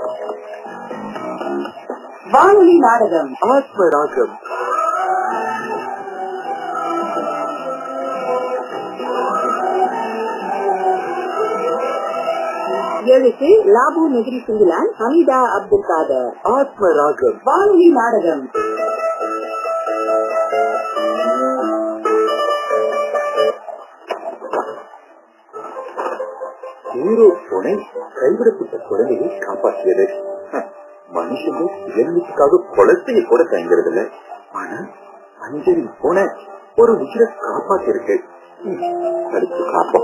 வானொலி நாடகம் ஆத்ம ராகம் எழுத்து Labu Negeri Sembilan Hamida Abdul Kader Aathma Raagam வானொலி நாடகம் ஹீரோ துணை கைவிடப்பட்ட குழந்தையை காப்பாற்றியது ஹ, மனுஷங்க சுயநலத்துக்காக குளத்தைய கூட தயங்குறது இல்ல ஆனா அஞ்சலி போன ஒரு உயிரை காப்பாத்திருக்கு ம், தடுத்து காப்போம்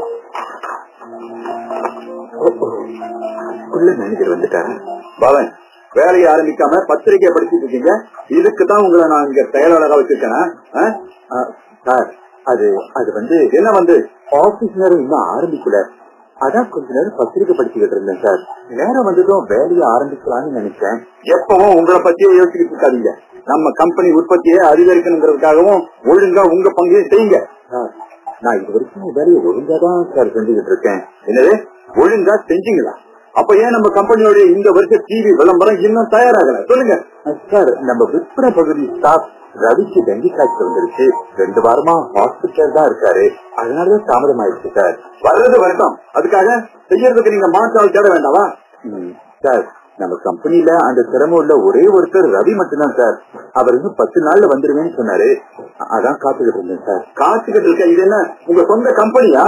ஓ, ஓ, உள்ள மேனேஜர் வந்துட்டாரா பவன் வேலையை ஆரம்பிக்காம பத்திரிகை படிச்சுட்டு இருக்கீங்க இதுக்கு தான் உங்களை நான் இங்க செயலாளராக வச்சிருக்கேனா ஆ? ஆ, சார் அது அது வந்து என்ன வந்து ஆபீஸ் நேரம் இன்னும் ஆரம்பிக்கல அதான் கொஞ்ச நேரம் பத்திரிகை படிச்சுக்கிட்டு இருந்தேன் சார் நேரம் வந்ததும் வேலையை ஆரம்பிக்கலாம்னு நினைச்சேன் எப்பவும் உங்களை பத்தியே யோசிச்சுக்கிட்டு இருக்காதீங்க நம்ம கம்பெனி உற்பத்தியை அதிகரிக்கணுங்கிறதுக்காகவும் ஒழுங்கா உங்க பங்கையும் செய்யுங்க சார் நான் இது வரைக்கும் வேலையை ஒழுங்கா தான் சார் செஞ்சுக்கிட்டு இருக்கேன் என்னது ஒழுங்கா செஞ்சீங்களா அப்ப ஏன் நம்ம கம்பெனியோட இந்த வருஷ டிவி விளம்பரம் இன்னும் தயாராகல சொல்லுங்க சார் நம்ம விற்பனை பகுதி ஸ்டாஃப் ரவிக்கு டெங்கி காய்ச்சல் வந்துருச்சு ரெண்டு வாரமா ஹாஸ்பிட்டல் தான் இருக்காரு அதனாலதான் தாமதம் ஆயிடுச்சு சார் வர்றது வரட்டும் அதுக்காக செய்யறதுக்கு நீங்க மாற்றால் தேட வேண்டாவா சார் நம்ம கம்பெனில அந்த திறமை உள்ள ஒரே ஒருத்தர் ரவி மட்டும்தான் சார் அவர் இன்னும் பத்து நாள்ல வந்துருவேன்னு சொன்னாரு அ- அதான் காத்துக்கிட்டு இருந்தேன் சார் காத்துக்கிட்டு இருக்க இது என்ன உங்க சொந்த கம்பெனியா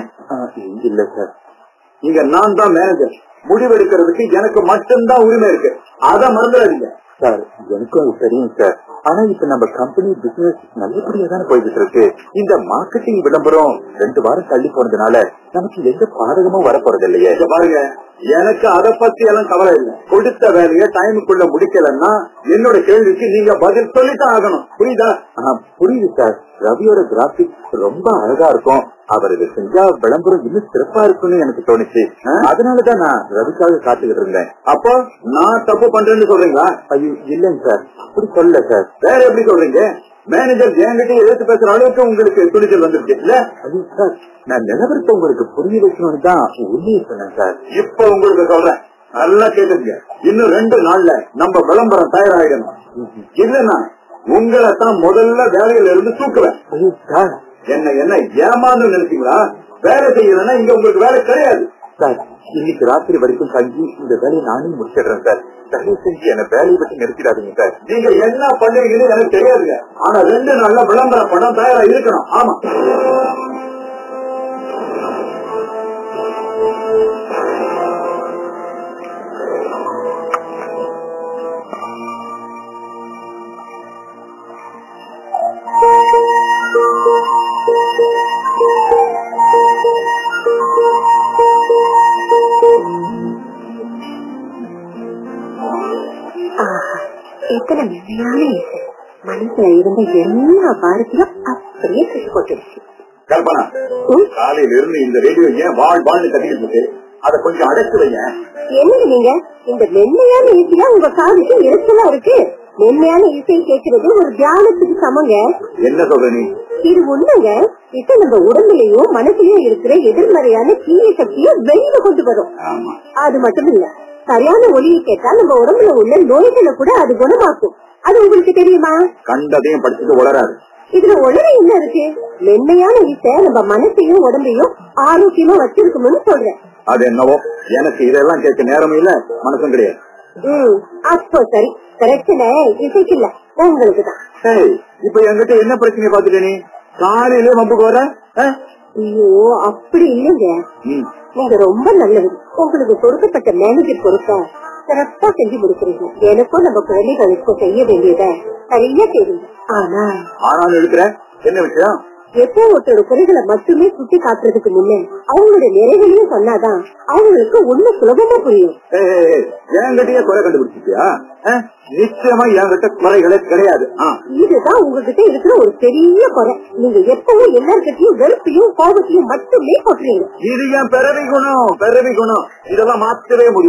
இல்ல சார் இங்க நான் தான் மேனேஜர் முடிவெடுக்கிறதுக்கு எனக்கு மட்டும்தான் உரிமை இருக்கு அத மறந்துடாதீங்க சார் எனக்கும் அது தெரியும் சார் ஆனா இப்ப நம்ம கம்பெனி பிசினஸ் நல்லபடியா தானே போய்கிட்டு இருக்கு இந்த மார்க்கெட்டிங் விளம்பரம் ரெண்டு வாரம் தள்ளி போனதுனால நமக்கு எந்த பாதகமும் வரப்போறது இல்லையே பாருங்க எனக்கு அத பத்தி எல்லாம் கவலை இல்லை கொடுத்த வேலையை டைமுக்குள்ள முடிக்கலன்னா என்னோட கேள்விக்கு நீங்க பதில் சொல்லித்தான் ஆகணும் புரியுதா புரியுது சார் ரவியோட கிராபிக்ஸ் ரொம்ப அழகா இருக்கும் அவர் இதை செஞ்சா விளம்பரம் இன்னும் சிறப்பா இருக்கும்னு எனக்கு தோணுச்சு அதனாலதான் நான் ரவிக்காக காத்துக்கிட்டு இருந்தேன் அப்போ நான் தப்பு பண்றேன்னு சொல்றீங்களா ஐயோ இல்லைங்க சார் அப்படி சொல்லல சார் வேற எப்படி சொல்றீங்க மேனேஜர் என்கிட்ட எதிர்த்து பேசுற அளவுக்கு உங்களுக்கு துணிச்சல் வந்துருச்சு இல்ல ஐயோ சார் நான் நிலவரத்தை உங்களுக்கு புரிய வைக்கணும்னு தான் உண்மையை சொன்னேன் சார் இப்ப உங்களுக்கு சொல்றேன் நல்லா கேட்டுங்க இன்னும் ரெண்டு நாள்ல நம்ம விளம்பரம் தயாராகிடணும் இல்லன்னா உங்களை தான் முதல்ல வேலையில இருந்து தூக்குவேன் என்ன என்ன ஏமாந்து நினைச்சீங்களா வேலை செய்யலன்னா இங்க உங்களுக்கு வேலை கிடையாது சார் இன்னைக்கு ராத்திரி வரைக்கும் தங்கி இந்த வேலையை நானே முடிச்சிடுறேன் சார் தயவு செஞ்சு என்ன வேலையை விட்டு நிறுத்திடாதீங்க சார் நீங்க என்ன பண்ணுவீங்கன்னு எனக்கு தெரியாதுங்க ஆனா ரெண்டு நாள்ல விளம்பர படம் தயாரா இருக்கணும் ஆமா ஆஹா எத்தனை மென்மையான இசை மனசுல இருந்த எல்லா பாரத்தையும் அப்படியே கட்டி போட்டுருச்சு கல்பனா ம், காலையில இருந்து இந்த ரேடியோ ஏன் வாழ் வாழ்னு கத்திக்கிட்டு இருக்கு அதை கொஞ்சம் அடைச்சு வைங்க என்னங்க நீங்க இந்த மென்மையான இசையா உங்க காதுக்கு இறைச்சலா இருக்கு மென்மையான இசை கேட்கறது ஒரு தியானத்துக்கு சமங்க என்ன சொல்ற நீ இது ஒண்ணுங்க இசை நம்ம உடம்புலயும் மனசுலயும் இருக்கிற எதிர்மறையான தீய சக்தியை வெளியில கொண்டு வரும் ஆமா அது மட்டும் இல்ல சரியான ஒளியை கேட்டா நம்ம உடம்புல உள்ள நோய்களை கூட அது குணமாக்கும் அது உங்களுக்கு தெரியுமா கண்டதையும் படிச்சுட்டு உளராது இதுல உலக என்ன இருக்கு மென்மையான இசை நம்ம மனசையும் உடம்பையும் ஆரோக்கியமா வச்சிருக்கணும்னு சொல்றேன் அது என்னவோ எனக்கு இதெல்லாம் கேட்க நேரமும் இல்ல மனசும் கிடையாது ம் அப்போ சரி பிரச்சனை இசைக்கு இல்ல உங்களுக்கு தான் ஏய், இப்ப என்கிட்ட என்ன பிரச்சனை பாத்துட்ட நீ காலையிலே வம்புக்கு வர ஆ? ஐயோ அப்படி இல்லைங்க ம். நீங்க ரொம்ப நல்லது உங்களுக்கு கொடுக்கப்பட்ட மேனேஜர் பொறுப்ப சிறப்பா செஞ்சு முடிக்கிறீங்க எனக்கும் நம்ம குழந்தைகளுக்கும் செய்ய வேண்டியத சரியா தெரியும் ஆனா ஆனாலும் இருக்கிற என்ன விஷயம் எப்போ ஒருத்தரோட குறைகளை மட்டுமே சுட்டி காட்டுறதுக்கு முன்ன அவங்களோட நிறைகளையும் சொன்னாதான் அவங்களுக்கு உண்மை சுலபமா புரியும் ஏய், ஏய், ஏய், என்கிட்டயே குறை கண்டுபிடிச்சிட்டியா ஆ? நிச்சயமா என்கிட்ட குறைகளே கிடையாது ஆ. இதுதான் உங்ககிட்ட இருக்கிற ஒரு பெரிய குறை நீங்க எப்பவும் எல்லார்கிட்டயும் வெறுப்பையும் கோபத்தையும் மட்டுமே போட்டுறீங்க இது என் பிறவி குணம் பிறவி குணம் இதெல்லாம் மாற்றவே முடியாது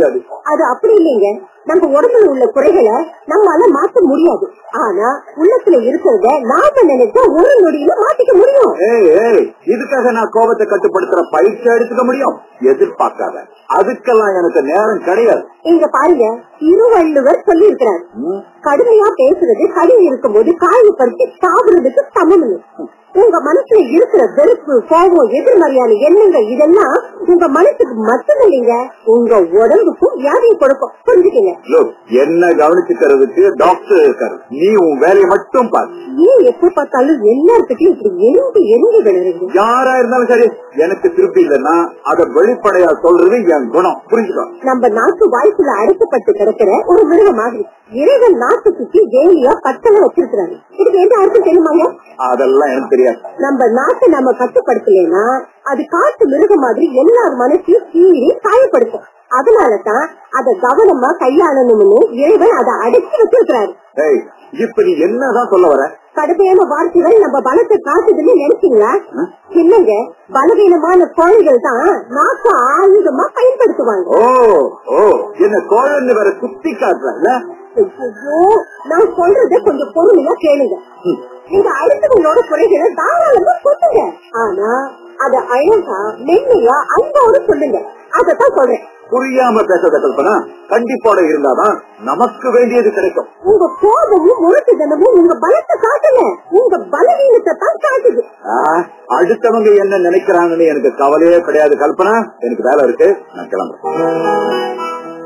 அது அப்படி இல்லைங்க நம்ம உடம்புல உள்ள குறைகளை நம்மளால மாத்த முடியாது ஆனா உள்ளத்துல இருக்கிறத நாம நினைச்சா ஒரு நொடியில மாத்திக்க முடியும் ஏய் ஏய் இதுக்காக நான் கோபத்தை கட்டுப்படுத்துற பயிற்சி எடுத்துக்க முடியும் எதிர்பார்க்காத அதுக்கெல்லாம் எனக்கு நேரம் கிடையாது இங்க பாருங்க திருவள்ளுவர் சொல்லி இருக்கிறார் ம், கடுமையா பேசுறது கடி இருக்கும் போது காயப்படுத்தி சாப்பிடுறதுக்கு சமம் உங்க மனசுல இருக்கிற வெறுப்பு கோபம் எதிர்மறையான எண்ணங்கள் இதெல்லாம் உங்க மனசுக்கு மட்டும் இல்லைங்க உங்க உடம்புக்கும் வியாதியை கொடுக்கும் புரிஞ்சுக்கங்க look, என்ன கவனிச்சுக்கிறதுக்கு டாக்டர் இருக்காரு நீ உன் வேலையை மட்டும் பாரு ஏன் எப்ப பார்த்தாலும் எல்லார்கிட்டயும் இப்படி எரிஞ்சு எரிஞ்சு விழுறீங்க யாரா இருந்தாலும் சரி எனக்கு திருப்தி இல்லைன்னா அதை வெளிப்படையா சொல்றது என் குணம் புரிஞ்சுக்கோ நம்ம நாட்டு வாய்ப்புல அடைக்கப்பட்டு கிடக்கிற ஒரு மிருகம் மாதிரி இறைவன் நாட்டு சுத்தி வேலியா பட்டல வச்சிருக்கிறாரு இதுக்கு என்ன அர்த்தம் தெரியுமாங்க அதெல்லாம் எனக்கு தெரியாது நம்ம நாட்டை நம்ம கட்டுப்படுத்தலைன்னா அது காட்டு மிருகம் மாதிரி எல்லார் மனசையும் கீறி காயப்படுத்தும் அதனாலதான் அத கவனமா கையாளணும்னு இறைவன் அதை அடைச்சு வச்சிருக்கிறாரு ஏய் இப்ப நீ என்னதான் சொல்ல வர கடுமையான வார்த்தைகள் நம்ம பலத்தை காட்டுதுன்னு நினைச்சீங்களா இல்லங்க பலவீனமான கோழிகள் தான் நாக்க ஆயுதமா பயன்படுத்துவாங்க ஓ ஓ என்ன கோழன்னு வேற குத்தி காட்டுறல ஐயோ, நான் சொல்றத கொஞ்சம் பொறுமையா கேளுங்க நீங்க அடுத்தவங்களோட குறைகளை தாராளமா சொல்லுங்க ஆனா அத அழகா மென்மையா அன்போடு சொல்லுங்க அதத்தான் சொல்றேன் புரியாம பேசாத கல்பனா கண்டிப்போட இருந்தாதான் நமக்கு வேண்டியது கிடைக்கும் உங்க கோபமும் முரட்டுதனமும் உங்க பலத்தை காட்டுங்க உங்க பலவீனத்தை தான் காட்டுது ஆ, அடுத்தவங்க என்ன நினைக்கிறாங்கன்னு எனக்கு கவலையே கிடையாது கல்பனா எனக்கு வேலை இருக்கு நான் கிளம்புறேன்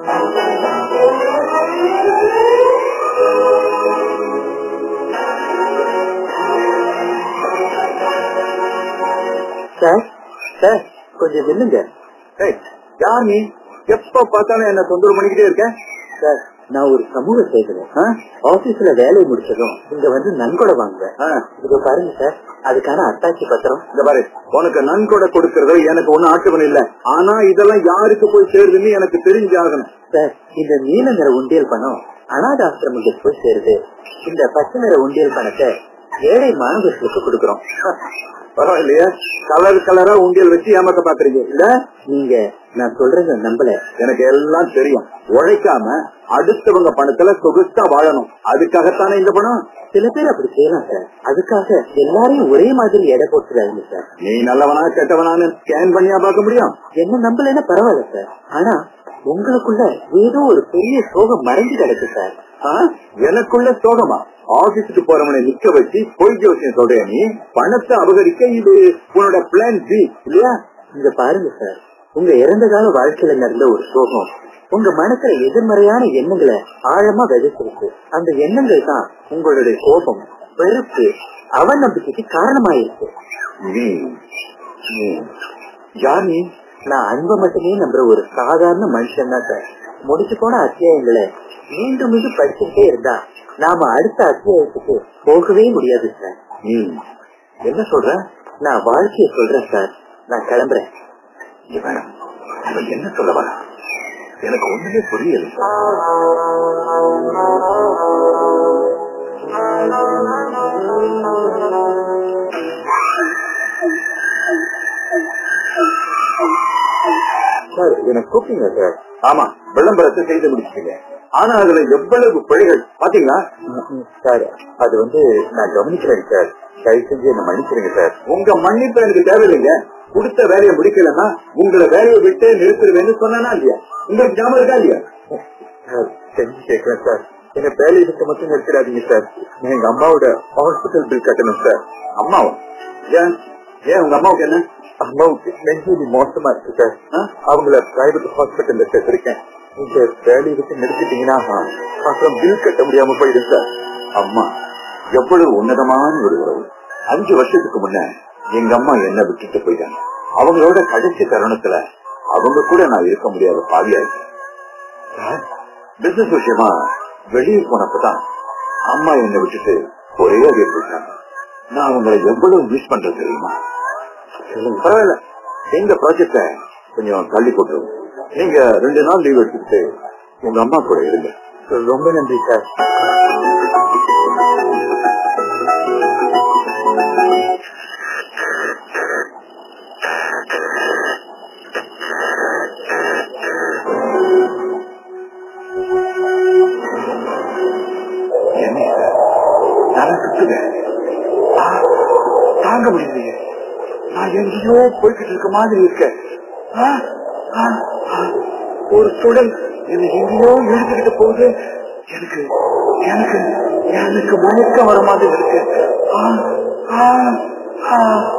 சார் சார் கொஞ்சம் நில்லுங்க ஏய், யார் நீ எப்ப பார்த்தாலும் என்ன தொந்தரவு பண்ணிக்கிட்டே இருக்க சார் நான் ஒரு சமூக சேவகன் ஆ? ஆபீஸ்ல வேலையை முடிச்சதும் இங்க வந்து நன்கொடை வாங்குவேன் ஆ, இத பாருங்க சார் அதுக்கான அத்தாட்சி பத்திரம் இந்த பாரு உனக்கு நன்கொடை கொடுக்கறது எனக்கு ஒண்ணும் ஆட்சேபம் இல்ல ஆனா இதெல்லாம் யாருக்கு போய் சேருதுன்னு எனக்கு தெரிஞ்சாகணும் சார் இந்த நீல நிற உண்டியல் பணம் அனாத ஆசிரமங்களுக்கு போய் சேருது இந்த பச்சை நிற உண்டியல் பணத்தை ஏழை மாணவர்களுக்கு கொடுக்கறோம் பரவாயில்லையா கலர் கலரா உண்டியல் வச்சு ஏமாத்த பாக்குறீங்க இல்ல நீங்க நான் சொல்றத நம்பல எனக்கு எல்லாம் தெரியும் உழைக்காம அடுத்தவங்க பணத்துல சொகுசா வாழணும் அதுக்காகத்தானே இந்த பணம் சில பேர் அப்படி செய்யலாம் சார் அதுக்காக எல்லாரையும் ஒரே மாதிரி எடை போட்டுறாங்க சார் நீ நல்லவனா கெட்டவனான்னு ஸ்கேன் பண்ணியா பார்க்க முடியும் என்ன நம்பலைன்னா பரவாயில்ல சார் ஆனா உங்களுக்குள்ள ஏதோ ஒரு பெரிய சோகம் மறைஞ்சு கிடக்கு சார் ஆ? எனக்குள்ள சோகமா ஆபீஸுக்கு போறவனை நிக்க வச்சு பொய் ஜோசியம் சொல்றேன் நீ பணத்தை அபகரிக்க இது உன்னோட பிளான் பி இல்லையா இங்க பாருங்க சார் உங்க இறந்த கால வாழ்க்கையில நடந்த ஒரு சோகம் உங்க மனசுல எதிர்மறையான எண்ணங்களை ஆழமா விதைச்சிருக்கு அந்த எண்ணங்கள் தான் உங்களுடைய கோபம் வெறுப்பு அவநம்பிக்கைக்கு காரணமாயிருக்கு நீ நீ யார் நீ நான் அன்பை மட்டுமே நம்புற ஒரு சாதாரண மனுஷன் தான் சார் முடிச்சு போன அத்தியாயங்களை மீண்டும் மீண்டும் படிச்சுக்கிட்டே இருந்தா நாம அடுத்த அத்தியாயத்துக்கு போகவே முடியாது சார் நீ என்ன சொல்ற நான் வாழ்க்கைய சொல்றேன் சார் நான் கிளம்புறேன் இவன் இவன் என்ன சொல்ல வர எனக்கு ஒண்ணுமே புரியல சார் எனக்கு கூப்பிட்டீங்க சார் ஆமா விளம்பரத்தை செய்து முடிச்சிட்டீங்க ஆனா அதுல எவ்வளவு பிழைகள் பாத்தீங்களா சார் அது வந்து நான் கவனிக்கிறேன் சார் தயவு செஞ்சு என்ன மன்னிச்சிருங்க சார் உங்க மன்னிப்பு எனக்கு தேவையில்லைங்க கொடுத்த வேலையை முடிக்கலன்னா உங்களை வேலையை விட்டு நிறுத்திடுவேன்னு சொன்னா இல்லையா உங்களுக்கு ஞாபகம் இருக்கா இல்லையா சார் செஞ்சு கேட்கிறேன் சார் என்ன வேலையை விட்டு மட்டும் நிறுத்திடாதீங்க சார் நான் எங்க அம்மாவோட ஹாஸ்பிட்டல் பில் கட்டணும் சார் அம்மாவா ஏன் ஏன் உங்க அம்மாவுக்கு என்ன அம்மாவுக்கு நெஞ்சு மோசமா இருக்கு சார் ஆ? அவங்கள பிரைவேட் ஹாஸ்பிட்டல்ல சேர்த்திருக்கேன் நீங்க வேலையை விட்டு நிறுத்திட்டீங்கன்னா அப்புறம் பில் கட்ட முடியாம போயிடும் சார் அம்மா எவ்வளவு உன்னதமான ஒரு உறவு அஞ்சு வருஷத்துக்கு முன்ன எங்க அம்மா என்ன விட்டுட்டு போயிட்டாங்க அவங்களோட கடைசி தருணத்துல அவங்க கூட நான் இருக்க முடியாத பாவியா இருக்கேன் பிசினஸ் விஷயமா வெளியே போனப்பதான் அம்மா என்னை விட்டுட்டு ஒரே அடியே போயிட்டாங்க நான் அவங்களை எவ்வளவு மிஸ் பண்றது தெரியுமா பரவாயில்ல எங்க ப்ராஜெக்ட கொஞ்சம் தள்ளி போட்டுருவோம் நீங்க ரெண்டு நாள் லீவ் எடுத்துக்கிட்டு உங்க அம்மா கூட இருங்க ரொம்ப நன்றி சார் என்ன இது? தலை சுத்துது ஆ, தாங்க முடியலையே நான் எங்கேயோ போய்கிட்டு இருக்க மாதிரி இருக்கேன் ஆ, ஆ, ஆ. ஒரு சுடல் என்னை எங்கேயோ இழுத்துக்கிட்டு போகுது எனக்கு எனக்கு எனக்கு மயக்கம் வர மாதிரி இருக்கு ஆ, ஆ, ஆ.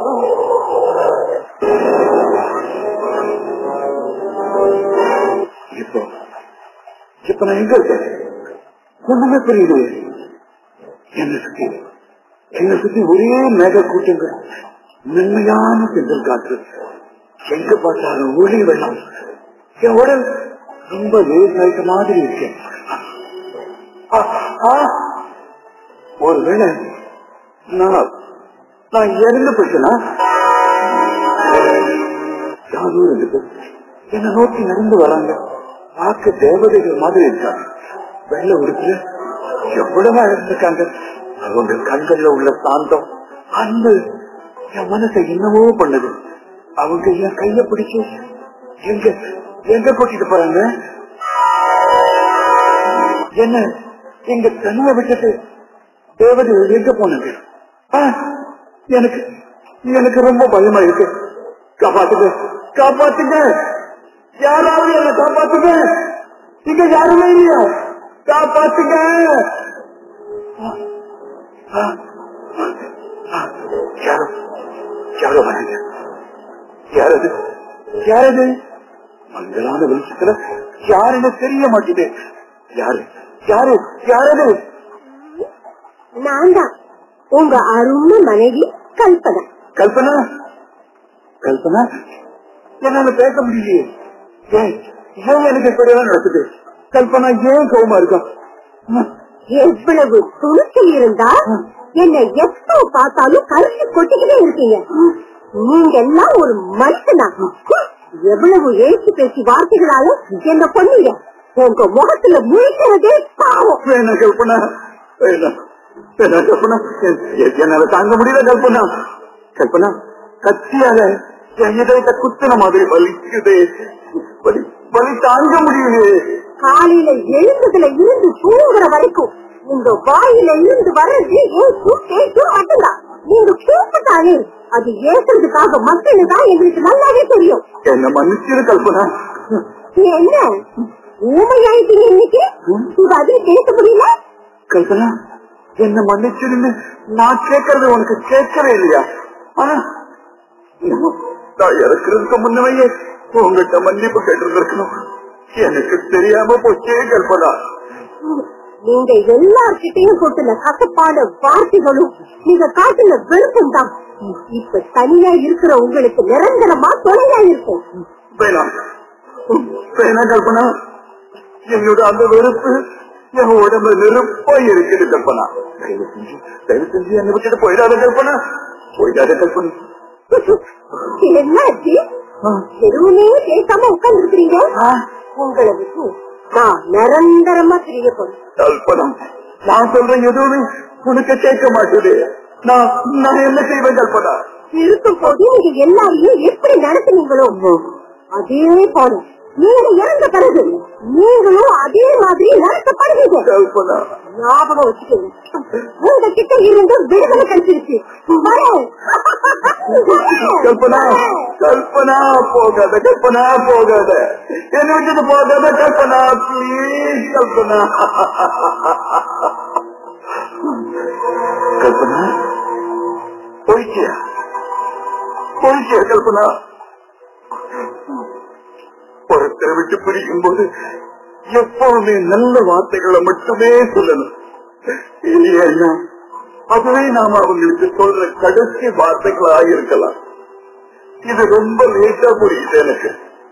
இப்போ இப்ப நான் எங்க இருக்கேன் ஒண்ணுமே புரியுது என்ன சுத்தி என்னை சுத்தி ஒரே மேக கூட்டங்கள் மென்மையான செந்தல் காற்று எங்க பார்த்தாலும் ஒளி வெள்ளம் என் உடல் ரொம்ப லேசாயிட்ட மாதிரி இருக்கேன் ஆ, ஆ. ஒருவேளை நான் நான் இறந்து போயிட்டேனா யாரோ ரெண்டு பேர் என்னை நோக்கி நடந்து வராங்க பார்க்க தேவதைகள் மாதிரி இருக்காங்க வெள்ள உடுப்புல எவ்வளவு அழகிருக்காங்க அவங்க கண்கள்ல உள்ள சாந்தம் அன்பு என் மனசை என்னவோ பண்ணுது அவங்க என் கைய பிடிச்சு எங்க எங்க கூட்டிட்டு போறாங்க என்ன எங்க தனிய விட்டுட்டு தேவதை எங்க போனது ஆ, எனக்கு எனக்கு ரொம்ப பயமா இருக்கு காப்பாத்துங்க காப்பாத்துங்க யாராவது என்ன காப்பாத்துங்க இங்க யாருமே இல்லையா காப்பாத்துங்க ஆ, ஆ, ஆ, யாரோ யாரோ வராங்க யாரது யாரது மங்களான வெளிச்சத்துல யாருன்னு தெரிய மாட்டேது யாரு யாரு யாரது நான் தான் உங்க அருமை மனைவி கல்பனா கல்பனா கல்பனா என்னால பேச முடியலையே ஏன் ஏன் எனக்கு இப்படியெல்லாம் நடக்குது கல்பனா ஏன் கோவமா இருக்கா ம், எவ்வளவு துணிச்சல் இருந்தா என்னை எப்போ பார்த்தாலும் கருத்து கொட்டிக்கிட்டே இருக்கீங்க நீங்க எல்லாம் ஒரு மனுஷனா எவ்வளவு ஏசி பேசி வார்த்தைகளால என்ன பொண்ணுங்க உங்க முகத்துல முழிக்கிறதே பாவம் வேணாம் கல்பனா வேணாம் வேணாம் கல்பனா என்- என்- என்னால தாங்க முடியல கல்பனா கல்பனா கத்தியால என் இதயத்தை குத்துன மாதிரி வலிக்குது வலி வலி தாங்க முடியலையே காலையில எழுந்ததுல இருந்து தூங்குற வரைக்கும் உங்க வாயில இருந்து வர்றது ஏன் கேட்கும் மட்டும்தான் நீங்க கூப்பிட்டாலே அது ஏசுறதுக்காக மக்கள் தான் எங்களுக்கு நல்லாவே தெரியும் என்ன மன்னிச்சிரு கல்பனா என்ன ஊமையாயிட்டீங்க இன்னைக்கு உங்க அதில் பேச முடியல கல்பனா என்ன மன்னிச்சிருன்னு நான் கேட்கறது உனக்கு கேட்கவே இல்லையா ஆனா நான் இறக்குறதுக்கு முன்னவையே உங்ககிட்ட மன்னிப்பு கேட்டிருந்திருக்கணும் எனக்கு தெரியாம போச்சே கல்பனா நீங்க எல்லார்கிட்டையும் கொட்டுன கசப்பான வார்த்தைகளும் நீங்க காட்டுன வெறுப்பும் தான் இப்ப தனியா இருக்கிற உங்களுக்கு நிரந்தரமா தொலையா இருக்கும் வேணாம் வேணாம் கல்பனா என்னோட அந்த வெறுப்பு என் உடம்பு நெருப்பா இருக்குது கல்பனா தயவு செஞ்சு தயவு செஞ்சு என்னை விட்டுட்டு போயிடாத கல்பனா போயிடாத கல்பனா என்னாச்சு எதுவுமே பேசாம உட்கார்ந்து இருக்கிறீங்க உங்களை விட்டு நான் நிரந்தரமா தெரிய போறேன் கல்பனா நான் சொல்றேன் எதுவுமே உனக்கு கேட்க மாட்டேது நான் நான் என்ன செய்வேன் கல்பனா இருக்கும் போது நீங்க எல்லாரையும் எப்படி நடத்துனீங்களோ அதே போல நீங்க இறந்த பிறகு நீங்களும் அதே மாதிரி நடத்தப்படுவீங்க கல்பனா ஞாபகம் வச்சுக்கோங்க உங்க கிட்ட இருந்து விடுதலை கிடைச்சிருச்சு வரேன். கல்பனா கல்பனா போகாத கல்பனா போகாத என்ன விட்டுட்டு போகாத கல்பனா ப்ளீஸ் கல்பனா கல்பனா போயிட்டியா போயிட்டியா கல்பனா ஒருத்தரை விட்டு பிரிக்கும் போது எப்பவுமே நல்ல வார்த்தைகளை மட்டுமே சொல்லணும் இல்லையா அதுவே நாம அவங்களுக்கு சொல்ற கடைசி வார்த்தைகளா இருக்கலாம் இது ரொம்ப லேட்டா புரியுது எனக்கு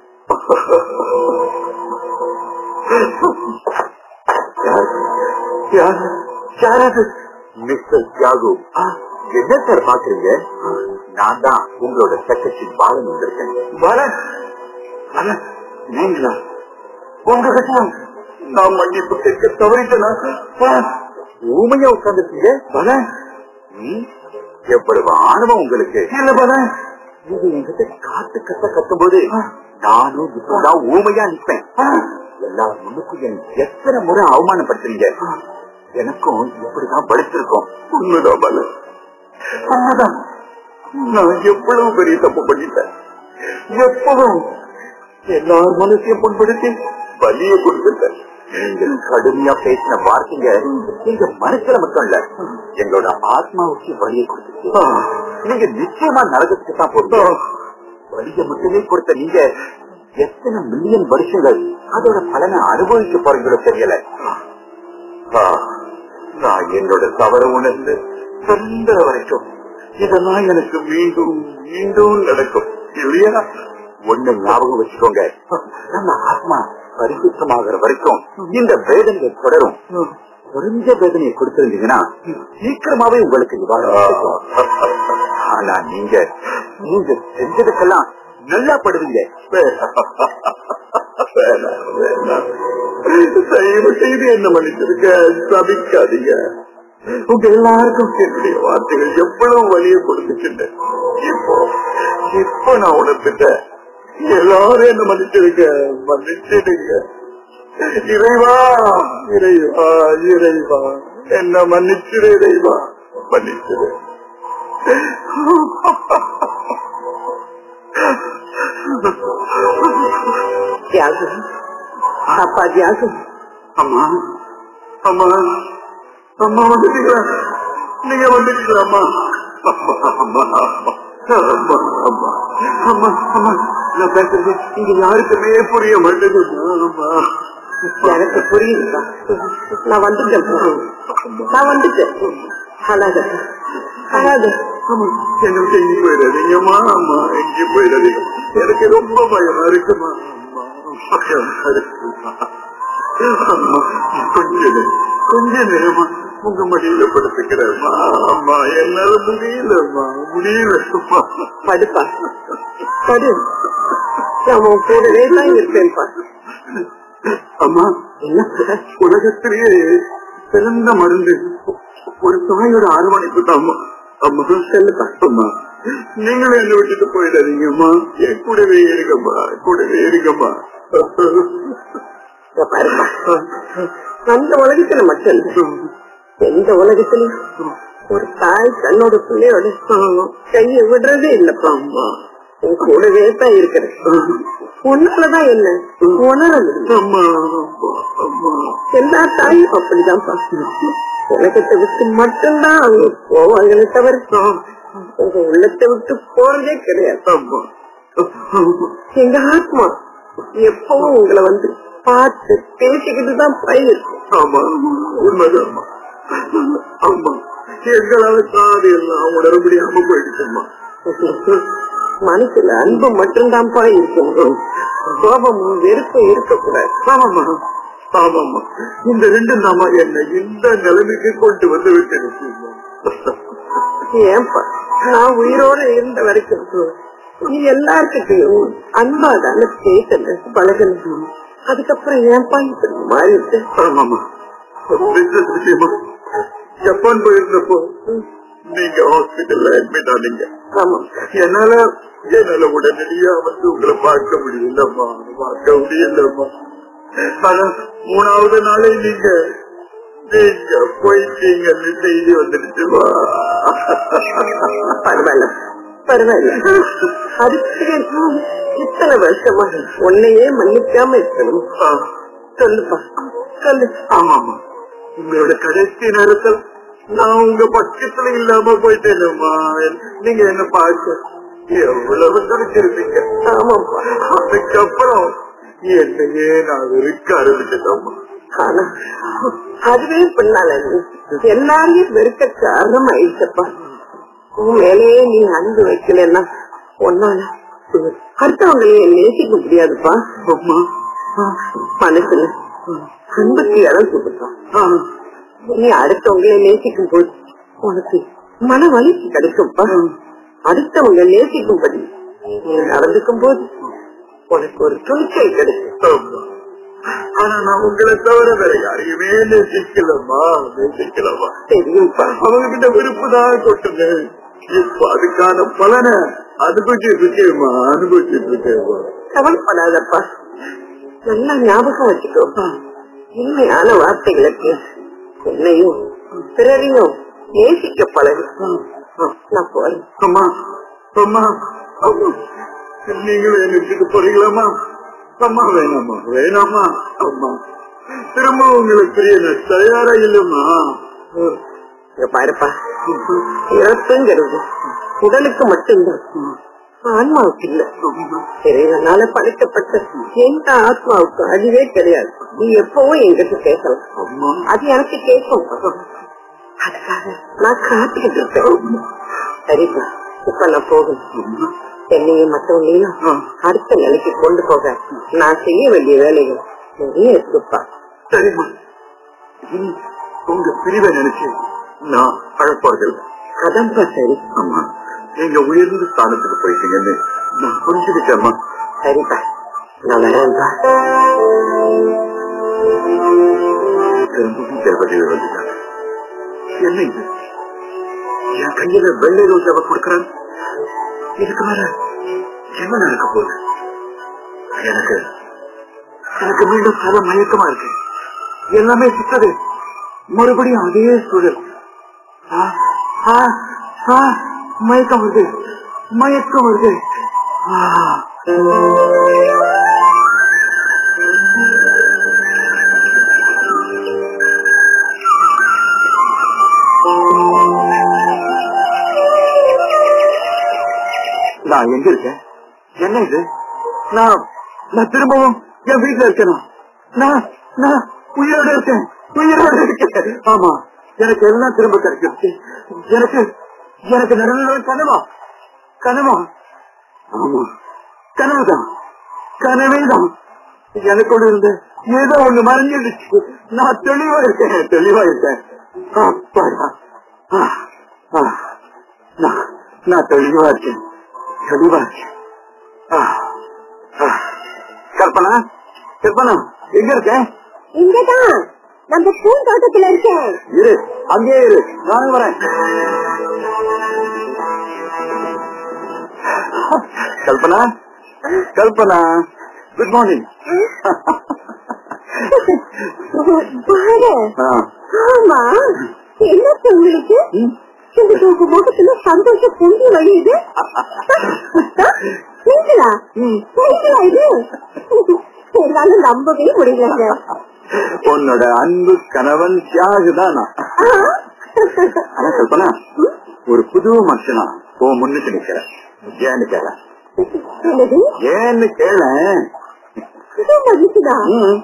யார்? யார்? யார் அது? மிஸ்டர் தியாகு என்ன சார் பாக்குறீங்க நான் தான் உங்களோட செக்ரட்டரி பாலன் வந்திருக்கேன் வரேன் வரேன் நீங்களா உங்ககிட்ட நான் மன்னிப்பு கேட்க தவறிட்டேனா ஊமையா உட்கார்ந்துருக்கீங்க வரேன் ம், எவ்வளவு ஆணவம் உங்களுக்கு இல்ல வரேன் நீங்க என்கிட்ட காத்து கத்த கத்தும்போது நானும் இப்பதான் ஊமையா நிற்பேன் எல்லா முன்னுக்கும் என் எத்தனை முறை அவமானப்படுத்துறீங்க எனக்கும் இப்படிதான் படிச்சிருக்கோம் உண்மைதான் பாலு உண்மைதான் நான் எவ்வளவு பெரிய தப்பு பண்ணிட்டேன் எப்பவும் எல்லார் மனசையும் புண்படுத்தி வலிய கொடுத்துட்டேன் நீங்க கடுமையா பேசின வார்த்தைங்க எங்க மனசுல மட்டும் இல்ல எங்களோட ஆத்மாவுக்கு வலியை கொடுத்துச்சு நீங்க நிச்சயமா நரகத்துக்கு தான் போட்டோம் வலிய மட்டுமே கொடுத்த நீங்க எத்தனை மில்லியன் வருஷங்கள் அதோட பலனை அனுபவிக்க போறீங்களோ தெரியல ஆ, நான் என்னோட தவறு உணர்ந்து சொல்லுற வரைக்கும் இதெல்லாம் எனக்கு மீண்டும் மீண்டும் நடக்கும் இல்லையா ஒண்ணு ஞாபகம் வச்சுக்கோங்க நம்ம ஆத்மா பரிசுத்தமாகிற வரைக்கும் இந்த வேதனைகள் தொடரும் குறைஞ்ச வேதனையை கொடுத்திருந்தீங்கன்னா சீக்கிரமாவே உங்களுக்கு நிவாரணம் கிடைக்கும். ஆனா நீங்க நீங்க செஞ்சதுக்கெல்லாம் நல்லா படுவீங்க தயவு செய்து என்ன மன்னிச்சிருக்க சபிக்காதீங்க உங்க எல்லாருக்கும் என்னுடைய வார்த்தைகள் எவ்வளவு வழியை கொடுத்துட்டு இப்போ இப்போ நான் உணர்ந்துட்டேன் எல்லாரும் என்ன மன்னிச்சிருக்க மன்னிச்சிடுங்க இறைவா இறைவா இறைவா என்ன மன்னிச்சிரு இறைவா மன்னிச்சிரு தியாகம் அப்பா தியாகம் அம்மா அம்மா அம்மா வந்துட்டீங்களா நீங்க வந்துட்டீங்களா அம்மா அம்மா அம்மா அம்மா அம்மா அம்மா அம்மா அம்மா நான் பேசுறது இங்க யாருக்குமே புரிய மாட்டேங்குது அம்மா எனக்கு புரியுதுப்பா நான் வந்துட்டேன் நான் வந்துட்டேன் அழாத அழாத அம்மா என்ன விட்டு எங்க போயிடாதீங்கம்மா அம்மா எங்க போயிடாதீங்க எனக்கு ரொம்ப பயமா இருக்குமா அம்மா பயமா இருக்குமா அம்மா கொஞ்ச நேரம் கொஞ்ச நேரமா உங்க மடியில படுத்துக்கிறேம்மா அம்மா என்னால முடியலம்மா முடியலம்மா படுப்பா படு நான் உன் கூடவே தான் இருப்பேன்ப்பா அம்மா என்ன உலகத்திலேயே சிறந்த மருந்து ஒரு தாயோட அரவணைப்பு தான் அம்மா அம்மா சொல்லுப்பா அம்மா நீங்களும் என்ன விட்டுட்டு போயிடாதீங்கம்மா என் கூடவே இருங்கம்மா கூடவே இருங்கம்மா இங்க பாருப்பா அந்த உலகத்துல மட்டும் இல்ல எந்த உலகத்திலும் ஒரு தாய் தன்னோட பிள்ளையோட கைய விடுறதே இல்லப்பா அம்மா உன் கூடவே தான் இருக்கிறேன் உன்னாலதான் என்ன உணர முடியும் அம்மா அம்மா அம்மா எல்லா தாயும் அப்படிதான்ப்பா உலகத்தை விட்டு மட்டும்தான் அவங்க போவாங்களே தவிர உங்க உள்ளத்தை விட்டு போறதே கிடையாது அம்மா எங்க ஆத்மா எப்பவும் உங்களை வந்து பார்த்து பேசிக்கிட்டு தான் இருக்கும் ஆமா உண்மைதான் அம்மா எங்களால காது எல்லாம் உணர முடியாம போயிடுச்சும்மா மனசுல அன்பு மட்டும்தான்ப்பா இருக்கணும் கோபமும் வெறுப்பும் இருக்கக்கூடாது ஆமாம்மா ஆமாம்மா இந்த ரெண்டும் தாமா என்ன இந்த நிலைமைக்கு கொண்டு வந்து விட்டுருக்கீங்க ஏன்பா நான் உயிரோட இருந்த வரைக்கும் நீ எல்லார்கிட்டையும் அன்பா தானே பேசல பழகணும் அதுக்கப்புறம் ஏன்பா இப்படி மாறிட்டு ஆமாம்மா பிசினஸ் விஷயமா ஜப்பான் போயிருந்தப்போ நீங்க ஹாஸ்பிட்டல்ல அட்மிட் ஆனீங்க ஆமா என்னால என்னால உடனடியா வந்து உங்களை பார்க்க முடியலம்மா பார்க்க முடியலம்மா ஆனா மூணாவது நாளே நீங்க நீங்க போயிட்டீங்கன்னு செய்தி வந்துடுச்சுமா பரவாயில்ல பரவாயில்ல அதுக்கு இத்தனை வருஷமா உன்னையே மன்னிக்காம இருக்கணும் சொல்லுப்பா சொல்லு ஆமாமா உங்களோட கடைசி நேரத்தில் நான் உங்க பக்கத்துல இல்லாம போயிட்டேனம்மா நீங்க என்ன பார்க்க எவ்வளவு துடிச்சிருப்பீங்க ஆமாப்பா அதுக்கப்புறம் என்னையே நான் வெறுக்க ஆரம்பிச்சிட்டோம்மா ஆனா அதுவே பின்னால நீ எல்லாரையும் வெறுக்க காரணம் ஆயிடுச்சப்பா உன் மேலேயே நீ அன்பு வைக்கலன்னா ஒன்னால அடுத்தவங்களையே நேசிக்க முடியாதுப்பா அம்மா மனசுல அன்புக்கு இடம் கொடுப்பான் நீ அடுத்தவங்களை நேசிக்கும் போது உனக்கு மன வலிக்கு கிடைக்கும்பா அடுத்தவங்க நேசிக்கும்படி நீ நடந்துக்கும் போது உனக்கு ஒரு துணிச்சல் கிடைக்கும் ஆமா. ஆனா நான் உங்களை தவிர வேற யாரையுமே நேசிக்கலம்மா நேசிக்கலம்மா தெரியும்பா அவங்க கிட்ட விருப்பு தான் கொட்டுனேன் இப்ப அதுக்கான பலனை அனுபவிச்சுட்டு இருக்கேம்மா அனுபவிச்சுட்டு இருக்கேம்மா கவலைப்படாதப்பா நல்லா ஞாபகம் வச்சுக்கோ உண்மையான வார்த்தைகளை பேசு என்னையும் பிறரையும் நேசிக்க பழகு நான் போறேன் அம்மா அம்மா அம்மா நீங்களும் என்ன விட்டுட்டு போறீங்களாம்மா அம்மா வேணாம்மா வேணாம்மா அம்மா திரும்ப உங்களுக்கு பிரிய நான் தயாரா இல்லம்மா இங்க பாருப்பா இறப்புங்கிறது உடலுக்கு மட்டும்தான் ஆன்மாவுக்கு இல்ல இறைவனால படைக்கப்பட்ட எந்த ஆத்மாவுக்கு அழிவே கிடையாது நீ எப்பவும் என்கிட்ட பேசலாம் அம்மா அது எனக்கு கேட்கும் அதுக்காக நான் காத்துக்கிட்டு இருக்கேன் சரிப்பா இப்ப நான் போகணும் என்னையும் மத்தவங்களையும் அடுத்த நிலைக்கு கொண்டு போக நான் செய்ய வேண்டிய வேலைகள் நிறைய இருக்குப்பா சரிம்மா இனி உங்க பிரிவை நினைச்சு நான் அழப்பார்கள் அதான்ப்பா சரி அம்மா நீங்க உயர்ந்த ஸ்தானத்துக்கு போயிட்டீங்கன்னு நான் புரிஞ்சுக்கிட்டேம்மா சரிப்பா நான் வரேன்ப்பா திரும்பவும் தேவதையை வந்துட்டாங்க என்ன இது என் கையில வெள்ளை ரோஜாவை கொடுக்கறாங்க இதுக்கு மேல என்ன நடக்க போகுது எனக்கு எனக்கு மீண்டும் பல மயக்கமா இருக்கு எல்லாமே சுத்தது மறுபடியும் அதே சூழல் ஆ, ஆ, ஆ, மயக்கம் வருது மயக்கம் வருது ஆ. நான் எங்க இருக்கேன் என்ன இது நான் நான் திரும்பவும் என் வீட்டுல இருக்கணும் நான் நான் உயிரோட இருக்கேன் உயிரோட இருக்கேன் ஆமா எனக்கு எல்லாம் திரும்ப கிடைச்சிருச்சு எனக்கு எனக்கு நடந்த கனவா கனவா ஆமா கனவுதான் கனவே தான் எனக்குள்ள இருந்த ஏதோ ஒண்ணு மறைஞ்சிடுச்சு நான் தெளிவா இருக்கேன் தெளிவா இருக்கேன் அப்பாடா ஆ, ஆ, நான் நான் தெளிவா இருக்கேன் தெளிவா இருக்கேன் ஆ, ஆ. கல்பனா கல்பனா எங்க இருக்கேன் இங்கதான் நம்ம பூந்தோட்டத்துல இருக்கேன் இரு அங்கே இரு நானும் வரேன் கல்பனா கல்பனா குட் மார்னிங் பாரு ஆமா என்ன உங்களுக்கு இந்த உங்க முகத்துல சந்தோஷம் பொங்கி வழியுது நீங்களா நீங்களா இது என்னால நம்பவே முடியலங்க உன்னோட அன்பு கணவன் தியாகுதான் நான் ஆ? ஆனா கல்பனா ஒரு புது மனுஷனா உன் முன்னுக்கு நிக்கிறேன் ஏன்னு கேள என்னது ஏன்னு கேள புது மனுஷனா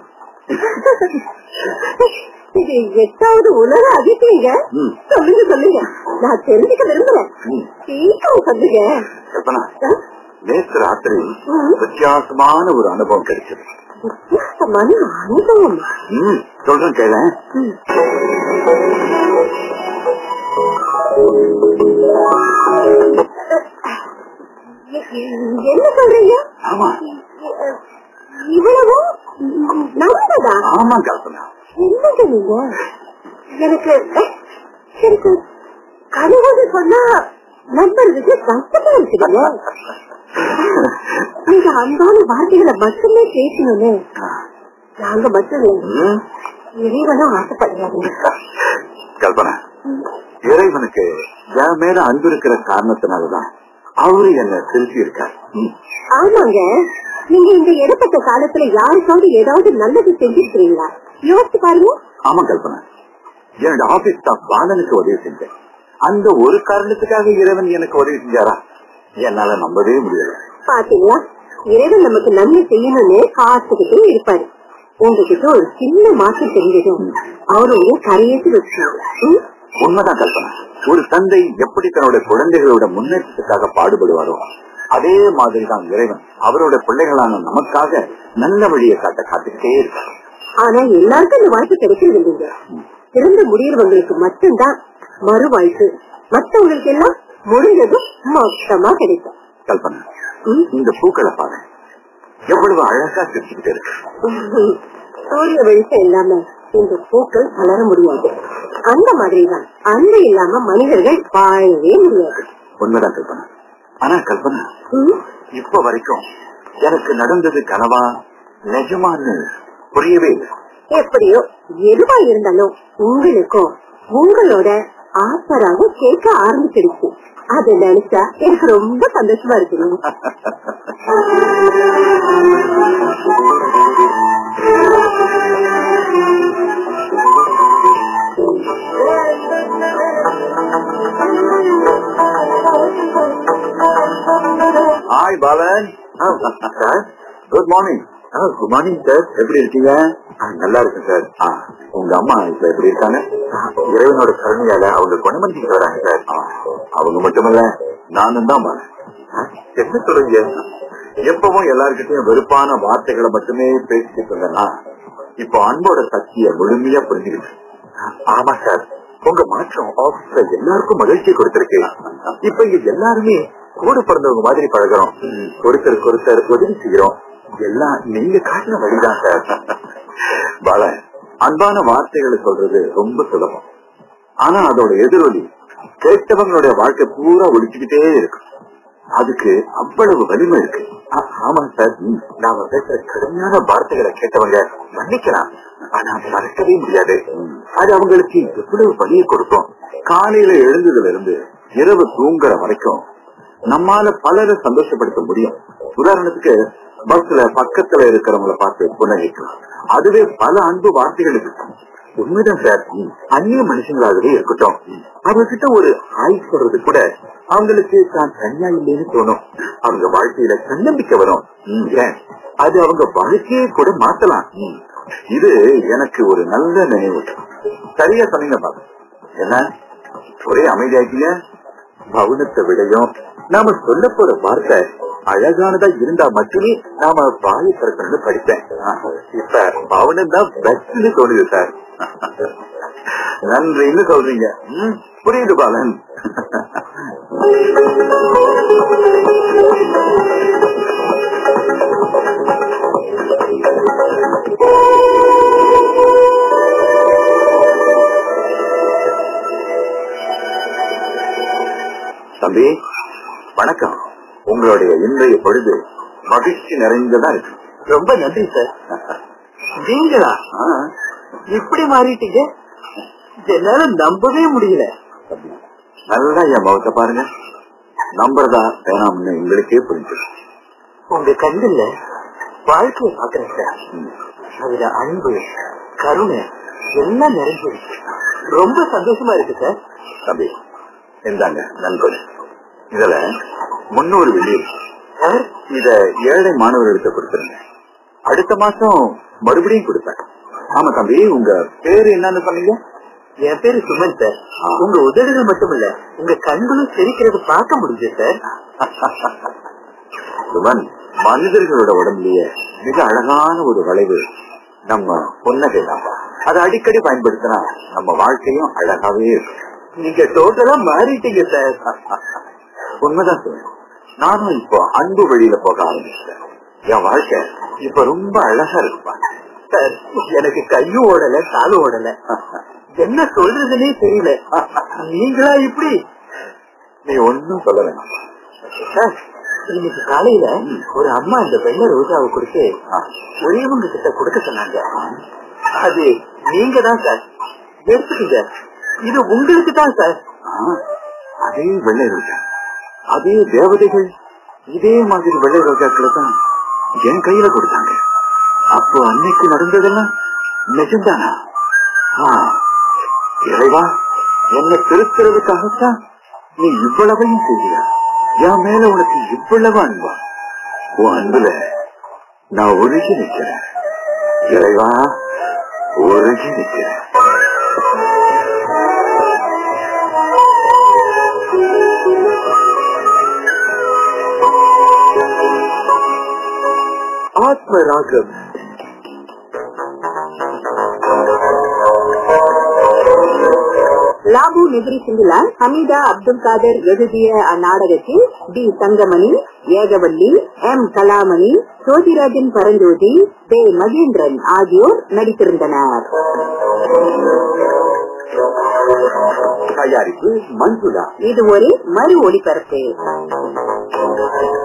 இது எட்டாவது உலக அதிசயங்க ம். சொல்லுங்க சொல்லுங்க நான் தெரிஞ்சுக்க விரும்புறேன் சீக்கிரம் சொல்லுங்க கல்பனா ஆ? நேற்று ராத்திரி வித்தியாசமான ஒரு அனுபவம் கிடைச்சது வித்தியாசமான அனுபவம் ம் சொல்றேன் கேள என்ன சொல்றீங்க ஆமா இவ்வளவும் நம்பதா ஆமா கல்பனா என்னங்க நீங்க எனக்கு எனக்கு கனவு சொன்னா நம்புறதுக்கு கஷ்டமா இருக்குதுங்க நீங்க அன்பான வார்த்தைகளை மட்டுமே பேசணும்னு நாங்க மட்டும் இல்லைங்க ம், இறைவனும் ஆசைப்படுறாங்க கல்பனா இறைவனுக்கு என் மேல அன்பு இருக்கிற காரணத்தினாலதான் அவரு என்ன திருத்தி இருக்கார் ஆமாங்க நீங்க இந்த இடப்பட்ட காலத்துல யாருக்காவது ஏதாவது நல்லது செஞ்சிருக்கீங்களா யோசிச்சு பாருங்க ஆமா கல்பனா என்னோட ஆபீஸ் ஸ்டாஃப் பாலனுக்கு உதவி செஞ்சேன் அந்த ஒரு காரணத்துக்காக இறைவன் எனக்கு உதவி செஞ்சாரா என்னால நம்பவே முடியல பாத்தீங்களா இறைவன் நமக்கு நன்மை செய்யணும்னு காத்துக்கிட்டே இருப்பாரு உங்ககிட்ட ஒரு சின்ன மாற்றம் தெரிஞ்சதும் அவரு உங்க கரையேற்றி வச்சாங்க ம்? உண்மைதான் கல்பனா ஒரு தந்தை எப்படி தன்னோட குழந்தைகளோட முன்னேற்றத்துக்காக பாடுபடுவாரோ அதே மாதிரிதான் இறைவன் அவரோட பிள்ளைகளான நமக்காக நல்ல வழியை காட்ட காத்துக்கிட்டே இருக்கார் ஆனா எல்லாருக்கும் இந்த வாய்ப்பு கிடைக்கிறது இல்லைங்க சிறந்த முடியறவங்களுக்கு மட்டும்தான் மறு வாய்ப்பு மத்தவங்களுக்கு எல்லாம் முடிஞ்சதும் மொத்தமா கிடைக்கும் கல்பனா ம்? இந்த பூக்களை பாரு எவ்வளவு அழகா சிரிச்சுக்கிட்டு இருக்கு சூரிய வெளிச்சம் இல்லாம இந்த பூக்கள் வளர முடியாது அந்த மாதிரிதான் அன்பு இல்லாம மனிதர்கள் வாழவே முடியாது உண்மைதான் கல்பனா ஆனா கல்பனா ம்? இப்ப வரைக்கும் எனக்கு நடந்தது கனவா நிஜமான்னு புரியவே இல்லை எப்படியோ எதுவா இருந்தாலும் உங்களுக்கும் உங்களோட ஆசராவும் கேட்க ஆரம்பிச்சிடுச்சு அதை நினைச்சா எனக்கு ரொம்ப சந்தோஷமா இருக்குங்க hi Balan sir good morning good morning sir எப்படி இருக்கீங்க நல்லா இருக்கு சார் உங்க அம்மா இப்ப எப்படி இருக்காங்க இறைவனோட கருணையால அவங்க குணமஞ்சிக்கு வராங்க சார் அவங்க மட்டுமல்ல நானும் தான் பாலன் என்ன சொல்றீங்க எப்பவும் எல்லாருக்கிட்டையும் வெறுப்பான வார்த்தைகளை மட்டுமே பேசிட்டு இருந்தேன்னா இப்போ அன்போட சக்தியை முழுமையா புரிஞ்சுக்கிட்டு ஆமா சார் உங்க மாற்றம் ஆபீஸ்ல எல்லாருக்கும் மகிழ்ச்சி கொடுத்திருக்கு இப்ப இங்க எல்லாருமே கூட பிறந்தவங்க மாதிரி பழகிறோம் ஒருத்தருக்கு ஒருத்தர் உதவி செய்யறோம் எல்லாம் நீங்க காட்டின வழிதான் சார் பால அன்பான வார்த்தைகளை சொல்றது ரொம்ப சுலபம் ஆனா அதோட எதிரொலி கேட்டவங்களுடைய வாழ்க்கை பூரா ஒழிச்சுக்கிட்டே இருக்கும் அதுக்கு அவ்வளவு வலிமை இருக்கு ஆ- ஆமா சார் ம். நாம பேசுற கடுமையான வார்த்தைகளை கேட்டவங்க மன்னிக்கலாம் ஆனா மறக்கவே முடியாது அது அவங்களுக்கு எவ்வளவு வலியை கொடுக்கும் காலையில எழுந்ததுல இருந்து இரவு தூங்குற வரைக்கும் நம்மால பலரை சந்தோஷப்படுத்த முடியும் உதாரணத்துக்கு பஸ்ல பக்கத்துல இருக்கிறவங்கள பார்த்து புன்னகைக்கலாம் அதுவே பல அன்பு வார்த்தைகள் இருக்கும் உண்மைதான் சார் அந்நிய மனுஷங்களாகவே இருக்கட்டும் அவங்க கிட்ட ஒரு ஆய் சொல்றது கூட அவங்களுக்கு தான் தனியா இல்லைன்னு தோணும் அவங்க வாழ்க்கையில தன்னம்பிக்கை வரும் ஏன் அது அவங்க வாழ்க்கையை கூட மாத்தலாம் இது எனக்கு ஒரு நல்ல நினைவு சரியா சொன்னீங்க பாரு என்ன ஒரே அமைதியாக்கீங்க பவுனத்தை விடையும் நாம சொல்ல போற வார்த்தை அழகானதா இருந்தா மட்டுமே நாம வாயை திறக்கணும்னு படித்தேன் இப்ப பவுனம் தான் பெஸ்ட்னு தோணுது சார் நன்றின்னு சொல்றீங்க ம், புரியுது பாலன் தம்பி வணக்கம் உங்களுடைய இன்றைய பொழுது மகிழ்ச்சி நிறைந்ததா இருக்கு ரொம்ப நன்றி சார் நீங்களா ஆ, இப்படி மாறிட்டீங்க என்னால நம்பவே முடியல நல்லா என் முகத்தை பாருங்க நம்புறதா வேணாம்னு உங்களுக்கே புரிஞ்சு உங்க கண்ணுல வாழ்க்கையை பாக்குறேன் சார் அதுல அன்பு கருணை எல்லாம் நிறைஞ்சிருக்கு ரொம்ப சந்தோஷமா இருக்கு சார் தம்பி இந்தாங்க நண்பர் இதுல முன்னூறு வெள்ளி இருக்கு. சார் இத ஏழை மாணவர்களுக்கு கொடுத்துருங்க அடுத்த மாசம் மறுபடியும் கொடுப்பேன் ஆமா தம்பி உங்க பேரு என்னன்னு சொன்னீங்க என் பேரு சுமன் சார் உங்க உதடுகள் மட்டும் இல்ல உங்க கண்களும் சிரிக்கிறது பார்க்க முடியுது சார் சுமன் மனிதர்களோட உடம்புலயே மிக அழகான ஒரு வளைவு நம்ம புன்னகை தான் அதை அடிக்கடி பயன்படுத்தினா நம்ம வாழ்க்கையும் அழகாவே இருக்கும் நீங்க டோட்டலா மாறிட்டீங்க சார் உண்மைதான் சொல்றேன் நானும் இப்போ அன்பு வழியில போக ஆரம்பிச்சேன் என் வாழ்க்கை இப்ப ரொம்ப அழகா இருக்குப்பா சார் எனக்கு கையும் ஓடல காலும் ஓடல என்ன சொல்றதுன்னே தெரியல நீங்களா இப்படி நீ ஒன்னும் சொல்ல வேணாம் சார் இன்னைக்கு காலையில ஒரு அம்மா இந்த வெள்ளை ரோஜாவை கொடுத்து ஒரேவங்க கிட்ட கொடுக்க சொன்னாங்க அது நீங்க தான் சார் எடுத்துக்கங்க இது உங்களுக்கு தான் சார் ஆ, அதே வெள்ளை ரோஜா அதே தேவதைகள் இதே மாதிரி வெள்ளை ரோஜாக்களை தான் என் கையில கொடுத்தாங்க அப்போ அன்னைக்கு நடந்ததெல்லாம் நிஜம்தானா ஆ, இறைவா என்னை திருத்துறதுக்காகத்தான் நீ இவ்வளவையும் செய்யா என் மேல உனக்கு இவ்வளவு அன்பா உன் அன்புல நான் ஒழுகி நிக்கிறேன் இறைவா ஒழுகி நிக்கிறேன் Aathmaraagam Labu Negeri Sembilan Hamida Abdul Kader எழுதிய அந்நாடகத்தில் டி தங்கமணி ஏகவல்லி எம் கலாமணி சோதிராஜன் பரஞ்சோதி தே மகேந்திரன் ஆகியோர் நடித்திருந்தனர் தயாரிப்பு மஞ்சுளா இது ஒரு மறு ஒளிபரப்பு